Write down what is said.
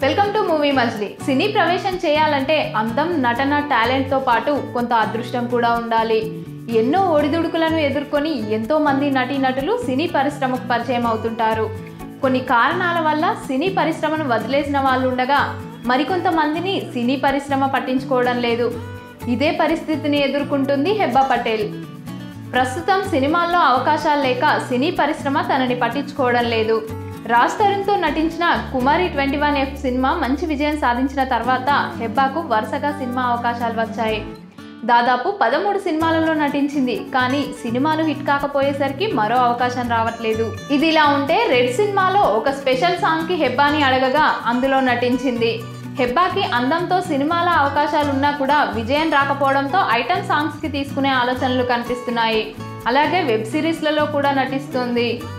welcome to movie మజ్లీ సినీ ప్రవేశం చేయాలంటే అందం నటన టాలెంట్తో పాటు కొంత అదృష్టం కూడా ఉండాలి ఎన్నో ఒడిదుడుకులను ఎదుర్కొని ఎంతో మంది నటీనటులు సినీ పరిశ్రమకు పరిచయం అవుతుంటారు కొన్ని కారణాల వల్ల సినీ పరిశ్రమను వదిలేసిన వాళ్ళు ఉండగా మరికొంతమందిని సినీ పరిశ్రమ పట్టించుకోవడం లేదు ఇదే పరిస్థితిని ఎదుర్కొంటుంది హెబ్బా పటేల్ ప్రస్తుతం సినిమాల్లో అవకాశాలు లేక సినీ పరిశ్రమ తనని పట్టించుకోవడం లేదు రాజ్ తరుణ్తో నటించిన కుమారి ట్వంటీ వన్ ఎఫ్ సినిమా మంచి విజయం సాధించిన తర్వాత హెబ్బాకు వరుసగా సినిమా అవకాశాలు వచ్చాయి దాదాపు పదమూడు సినిమాలలో నటించింది కానీ సినిమాలు హిట్ కాకపోయేసరికి మరో అవకాశం రావట్లేదు ఇది ఇలా ఉంటే రెడ్ సినిమాలో ఒక స్పెషల్ సాంగ్కి హెబ్బాని అడగగా అందులో నటించింది హెబ్బాకి అందంతో సినిమాల అవకాశాలు ఉన్నా కూడా విజయం రాకపోవడంతో ఐటమ్ సాంగ్స్కి తీసుకునే ఆలోచనలు కనిపిస్తున్నాయి అలాగే వెబ్ సిరీస్లలో కూడా నటిస్తుంది